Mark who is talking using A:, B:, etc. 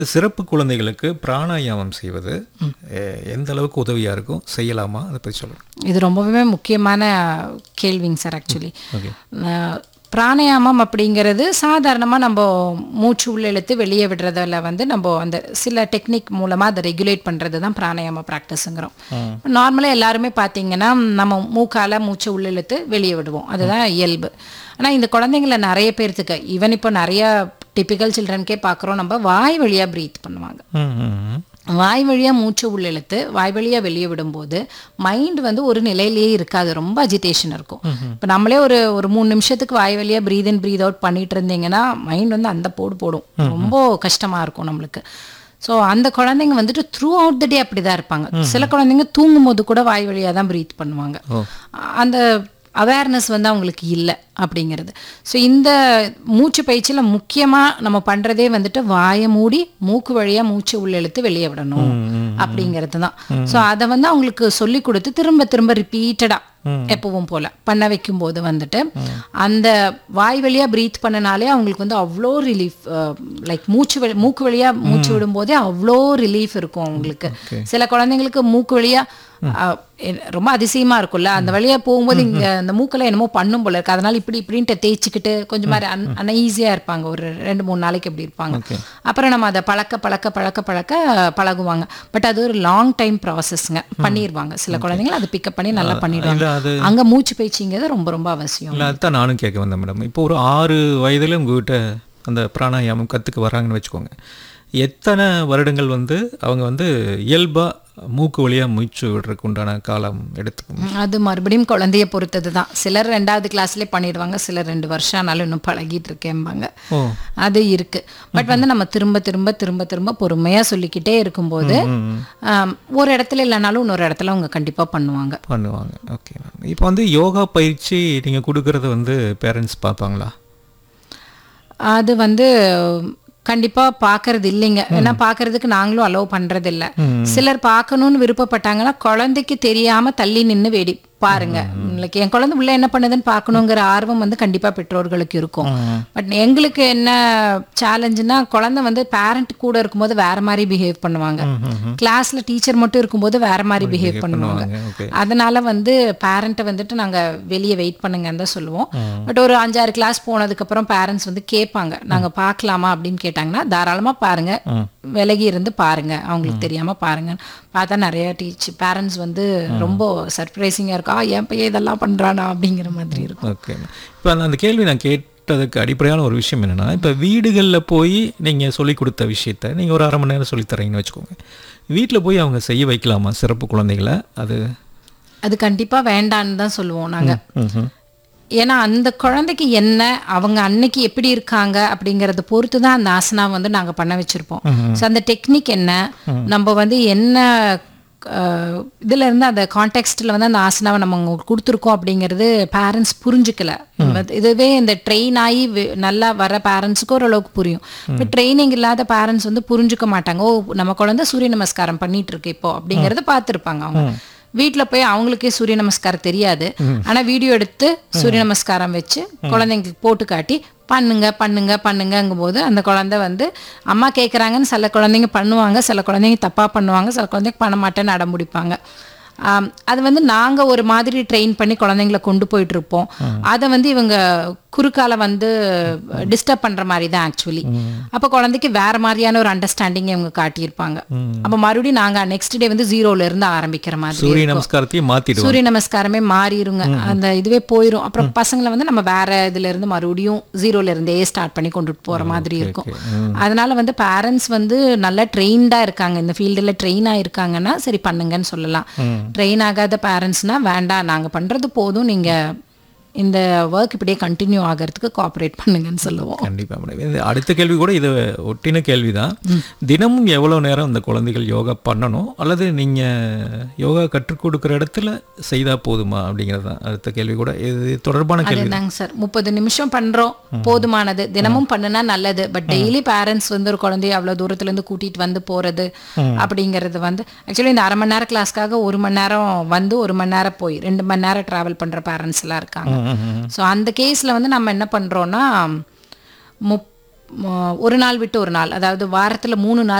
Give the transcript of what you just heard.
A: சிறப்பு குழந்தைகளுக்கு பிராணாயாமம் செய்வது எ- எந்த அளவுக்கு உதவியாக இருக்கும் செய்யலாமா அதை பற்றி சொல்லுங்கள்
B: இது ரொம்பவே முக்கியமான கேள்விங்க சார் ஆக்சுவலி
A: ஓகே
B: பிராணாயாமம் அப்படிங்கிறது சாதாரணமாக நம்ம மூச்சு உள்ள இழுத்து வெளியே விடுறதுல வந்து நம்ம அந்த சில டெக்னிக் மூலமாக அதை ரெகுலேட் பண்ணுறது தான் பிராணாயாம ப்ராக்டிஸுங்கிறோம் நார்மலாக எல்லாருமே பார்த்தீங்கன்னா நம்ம மூக்கால மூச்சை உள்ள இழுத்து வெளியே விடுவோம் அதுதான் இயல்பு ஆனால் இந்த குழந்தைங்கள நிறைய பேர்த்துக்கு ஈவன் இப்போ நிறைய டிப்பிக்கல் சில்ட்ரனுக்கே பார்க்குறோம் நம்ம வாய் வழியாக ப்ரீத் பண்ணுவாங்க
A: ம் ம், ம்.
B: வாய் வழியாக மூச்சு உள்ள இழுத்து வாய் வழியாக வெளியே விடும்போது மைண்ட் வந்து ஒரு நிலையிலேயே இருக்காது ரொம்ப அஜிடேஷன் இருக்கும் இப்போ நம்மளே ஒரு ஒரு மூணு நிமிஷத்துக்கு வாய் வழியாக ப்ரீத் இன் ப்ரீத் அவுட் பண்ணிட்டு இருந்தீங்கன்னா மைண்ட் வந்து அந்த போடு போடும் ரொம்ப கஷ்டமாக இருக்கும் நம்மளுக்கு ஸோ அந்த குழந்தைங்க வந்துட்டு த்ரூ அவுட் த டே அப்படி தான் இருப்பாங்க சில குழந்தைங்க தூங்கும் போது கூட வாய் வழியாக தான் ப்ரீத் பண்ணுவாங்க அந்த அவேர்னஸ் வந்து அவங்களுக்கு இல்லை அப்படிங்கிறது ஸோ இந்த மூச்சு பயிற்சியில் முக்கியமாக நம்ம பண்ணுறதே வந்துட்டு வாயை மூடி மூக்கு வழியாக மூச்சு உள்ள இழுத்து வெளியே விடணும் அப்படிங்கிறது தான் ஸோ அதை வந்து அவங்களுக்கு சொல்லி கொடுத்து திரும்ப திரும்ப ரிப்பீட்டடாக எப்பவும் போல பண்ண வைக்கும்போது வந்துட்டு அந்த வாய் வழியா ப்ரீத் பண்ணனாலே அவங்களுக்கு வந்து அவ்வளோ ரிலீஃப் லைக் மூச்சு வழி மூக்கு வழியா மூச்சு விடும்போதே அவ்வளோ ரிலீஃப் இருக்கும் அவங்களுக்கு சில குழந்தைங்களுக்கு மூக்கு வழியா அஹ், எ- ரொம்ப அதிசயமா இருக்கும்ல அந்த வழியா போகும்போது இங்க அந்த மூக்கில் என்னமோ பண்ணும் போல இருக்கு அதனால இப்படி இப்படின்ட்டு தேய்ச்சிக்கிட்டு கொஞ்சம் மாதிரி அன் அன்ஈஸியாக இருப்பாங்க ஒரு ரெண்டு மூணு நாளைக்கு இப்படி இருப்பாங்க அப்புறம் நம்ம அதை பழக்க பழக்க பழக்க பழக்க பழகுவாங்க பட் அது ஒரு லாங் டைம் ப்ராசஸ்ங்க பண்ணிடுவாங்க சில குழந்தைங்க அதை பிக்கப் பண்ணி நல்லா பண்ணிடுவாங்க
A: இல்லை அது
B: அங்க மூச்சு பயிற்சிங்கிறது ரொம்ப ரொம்ப அவசியம்
A: இல்லை அதுதான் நானும் கேட்க வந்தேன் மேடம் இப்போ ஒரு ஆறு வயதில் உங்ககிட்ட அந்த பிராணாயாமம் கற்றுக்க வராங்கன்னு வச்சுக்கோங்க எத்தனை வருடங்கள் வந்து அவங்க வந்து இயல்பாக மூக்கு வழியாக மூச்சு விடுறதுக்கு உண்டான காலம் எடுத்துக்கும்
B: ம், அது மறுபடியும் குழந்தைய பொறுத்தது தான் சிலர் ரெண்டாவது கிளாஸ்லேயே பண்ணிடுவாங்க சிலர் ரெண்டு வருஷம் ஆனாலும் இன்னும் பழகிட்டு இருக்கேன்பாங்க
A: ஓ
B: அது இருக்கு பட் வந்து நம்ம திரும்ப திரும்ப திரும்ப திரும்ப பொறுமையா சொல்லிக்கிட்டே இருக்கும்போது ஆம், ஒரு இடத்துல இல்லைனாலும் இன்னொரு இடத்துல அவங்க கண்டிப்பா பண்ணுவாங்க
A: பண்ணுவாங்க ஓகே மேம் இப்போ வந்து யோகா பயிற்சி நீங்கள் கொடுக்கறத வந்து பேரண்ட்ஸ் பார்ப்பாங்களா
B: அது வந்து கண்டிப்பா பார்க்கறது இல்லைங்க ஏன்னா பார்க்கறதுக்கு நாங்களும் அலோவ் பண்றது இல்ல சிலர் பார்க்கணும்னு விருப்பப்பட்டாங்கன்னா குழந்தைக்கு தெரியாம தள்ளி நின்னு வேடி பாருங்க லைக் என் குழந்தை உள்ள என்ன பண்ணுதுன்னு பார்க்கணுங்கிற ஆர்வம் வந்து கண்டிப்பா பெற்றோர்களுக்கு இருக்கும் பட் எங்களுக்கு என்ன சேலஞ்சுனா குழந்தை வந்து பேரண்ட் கூட இருக்கும்போது வேற மாதிரி பிஹேவ் பண்ணுவாங்க கிளாஸ்ல டீச்சர் மட்டும் இருக்கும்போது வேற மாதிரி பிஹேவ் பண்ணுவாங்க
A: ஓகே
B: அதனால வந்து பேரண்ட்டை வந்துட்டு நாங்க வெளியே வெயிட் பண்ணுங்கன்னு தான் சொல்லுவோம் பட் ஒரு அஞ்சாறு கிளாஸ் போனதுக்கு அப்புறம் பேரண்ட்ஸ் வந்து கேட்பாங்க நாங்க பார்க்கலாமா அப்படின்னு கேட்டாங்கன்னா தாராளமா பாருங்க விலகி இருந்து பாருங்க அவங்களுக்கு தெரியாம பாருங்க பார்த்தா நிறைய டீச் பேரண்ட்ஸ் வந்து ரொம்ப சர்ப்ரைசிங்கா இருக்கும் "ஆ, என் பையன் இதெல்லாம் பண்றானா அப்படிங்கிற மாதிரி இருக்கும்
A: ஓகே இப்போ அந்த அந்த கேள்வி நான் கேட்டதுக்கு அடிப்படையான ஒரு விஷயம் என்னென்னா இப்போ வீடுகளில் போய் நீங்கள் சொல்லி கொடுத்த விஷயத்த நீங்கள் ஒரு அரை மணி நேரம் சொல்லித் தரீங்கன்னு வச்சுக்கோங்க வீட்டில் போய் அவங்க செய்ய வைக்கலாமா சிறப்பு குழந்தைகளை அது
B: அது கண்டிப்பா வேண்டான்னு தான் சொல்லுவோம் நாங்க
A: ம்ஹும்.
B: ஏன்னா அந்த குழந்தைக்கு என்ன அவங்க அன்னைக்கு எப்படி இருக்காங்க அப்படிங்கறத பொறுத்து தான் அந்த ஆசனா வந்து நாங்க பண்ண வச்சிருப்போம் ஸோ அந்த டெக்னிக் என்ன நம்ம வந்து என்ன அஹ், இதுல இருந்து அந்த கான்டெக்ட்ல வந்து அந்த ஆசனாவை நம்ம அவங்களுக்கு கொடுத்துருக்கோம் அப்படிங்கிறது பேரண்ட்ஸ் புரிஞ்சுக்கல இதுவே இந்த ட்ரெயின் ஆகி வி- நல்லா வர பேரண்ட்ஸுக்கு ஓரளவுக்கு புரியும் இப்போ ட்ரைனிங் இல்லாத பேரண்ட்ஸ் வந்து புரிஞ்சுக்க மாட்டாங்க ஓ நம்ம குழந்தை சூரிய நமஸ்காரம் பண்ணிட்டு இருக்கு இப்போ அப்படிங்கறத பார்த்துருப்பாங்க அவங்க வீட்ல போய் அவங்களுக்கே சூரிய நமஸ்காரம் தெரியாது ஆனா வீடியோ எடுத்து சூரிய நமஸ்காரம் வச்சு குழந்தைங்களுக்கு போட்டு காட்டி பண்ணுங்க பண்ணுங்க பண்ணுங்கங்கும் போது அந்த குழந்தை வந்து அம்மா கேட்குறாங்கன்னு சில குழந்தைங்க பண்ணுவாங்க சில குழந்தைங்க தப்பா பண்ணுவாங்க சில குழந்தைங்க பண்ண மாட்டேன்னு அடம் பிடிப்பாங்க ஆம், அது வந்து நாங்க ஒரு மாதிரி ட்ரெயின் பண்ணி குழந்தைங்கள கொண்டு போயிட்டு இருப்போம் அதை வந்து இவங்க குறுக்கால வந்து டிஸ்டர்ப் பண்ற மாதிரி தான் ஆக்சுவலி அப்போ குழந்தைக்கு வேற மாதிரியான ஒரு அண்டர்ஸ்டாண்டிங் இவங்க காட்டியிருப்பாங்க அப்போ மறுபடியும் நாங்க நெக்ஸ்ட் டே வந்து ஜீரோல இருந்து ஆரம்பிக்கிற மாதிரி
A: சூரிய நமஸ்காரத்தையும் மாற்றிடுவோம்
B: சூரிய நமஸ்காரமே மாறிடுங்க அந்த இதுவே போயிடும் அப்புறம் பசங்களை வந்து நம்ம வேற இதுல இருந்து மறுபடியும் ஜீரோல இருந்தே ஸ்டார்ட் பண்ணி கொண்டுட்டு போற மாதிரி இருக்கும் அதனால வந்து பேரண்ட்ஸ் வந்து நல்லா ட்ரெயின்டா இருக்காங்க இந்த ஃபீல்டில் ட்ரெயின் ஆயிருக்காங்கன்னா சரி பண்ணுங்கன்னு சொல்லலாம் ட்ரெயின் ஆகாத பேரண்ட்ஸ்னா வேண்டாம் நாங்க பண்றது போதும் நீங்க இந்த ஒர்க் இப்படியே கண்டினியூ ஆகிறதுக்கு கோஆப்ரேட் பண்ணுங்கன்னு சொல்லுவோம்
A: கண்டிப்பாக மேடம் இது அடுத்த கேள்வி கூட இது ஒட்டின கேள்வி தான் தினமும் எவ்வளோ நேரம் இந்த குழந்தைகள் யோகா பண்ணணும் அல்லது நீங்கள் யோகா கற்றுக் கொடுக்குற இடத்துல செய்தால் போதுமா அப்படிங்கிறது தான் அடுத்த கேள்வி கூட இது தொடர்பான கேள்வி
B: அதுதாங்க சார் முப்பது நிமிஷம் பண்றோம் போதுமானது தினமும் பண்ணுனா நல்லது பட் டெய்லி பேரண்ட்ஸ் வந்து ஒரு குழந்தைய அவ்வளவு தூரத்துல இருந்து கூட்டிட்டு வந்து போறது அப்படிங்கிறது வந்து ஆக்சுவலி இந்த அரை மணி நேரம் கிளாஸ்க்காக ஒரு மணி நேரம் வந்து ஒரு மணி நேரம் போய் ரெண்டு மணி நேரம் டிராவல் பண்ற பேரண்ட்ஸ் எல்லாம் இருக்காங்க ஸோ அந்த கேஸ்ல வந்து நம்ம என்ன பண்றோம்னா முப் ஒரு நாள் விட்டு ஒரு நாள் அதாவது வாரத்தில் மூணு நாள்